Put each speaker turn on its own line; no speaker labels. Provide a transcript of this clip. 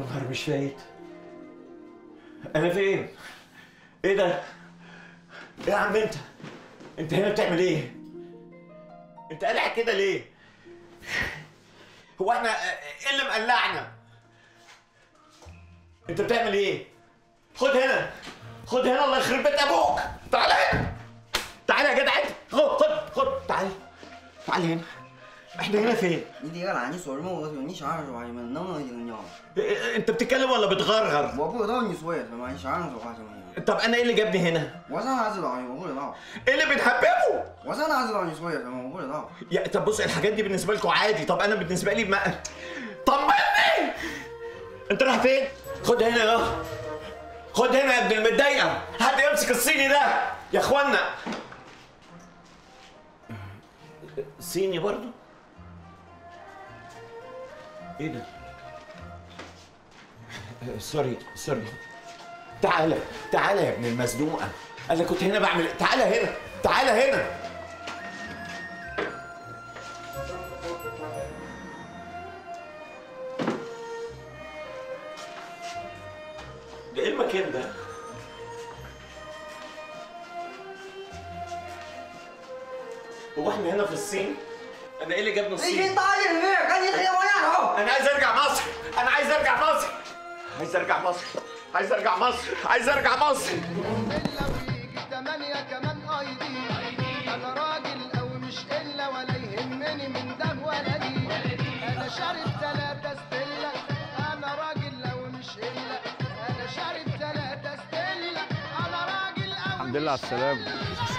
نهار مش فايت انا فين ايه ده ايه يا عم انت انت هنا بتعمل ايه انت قلع كده ليه هو احنا ايه اللي مقلعنا انت بتعمل ايه خد هنا خد هنا الله يخرب بيت ابوك تعال هنا تعال يا جدع انت خد خد خد تعال تعال هنا احنا هنا فين
你第一个啦，你说什么我都听，你小声说话行吗？能不能听讲？
إيه- انت بتتكلم ولا بتغرغر
我不知道你说的什么，你小声说话行不行？
طب انا ايه اللي جابني هنا
我上哪知道呢？我不知道。
ايه اللي بتحببه
我上哪知道你说的什么？我不知道。
يا طب بص الحاجات دي بالنسبه لكم عادي طب انا بالنسبه لي ما طمني انت رايح فين خد هنا اهو خد هنا يا ابن المتضايقه حد يمسك الصيني ده يا اخوانا صيني برضو ايه ده آه، سوري سوري تعالى تعالى يا ابن المزنوقه انا كنت هنا بعمل تعالى هنا تعالى هنا ده ايه المكان ده؟ هو احنا هنا في الصين؟ انا ايه اللي جابنا
你
الصين؟
给大人儿，赶紧推往下走。
انا عايز ارجع مصر انا عايز ارجع مصر عايز ارجع مصر عايز ارجع مصر عايز ارجع مصر
الا ويجي تمانية كمان ايدي انا راجل او مش الا ولا يهمني من ده ولا دي انا شارب تلاتة ستيلا انا راجل او مش الا انا شارب تلاتة ستيلا انا راجل او
الحمد لله على السلامة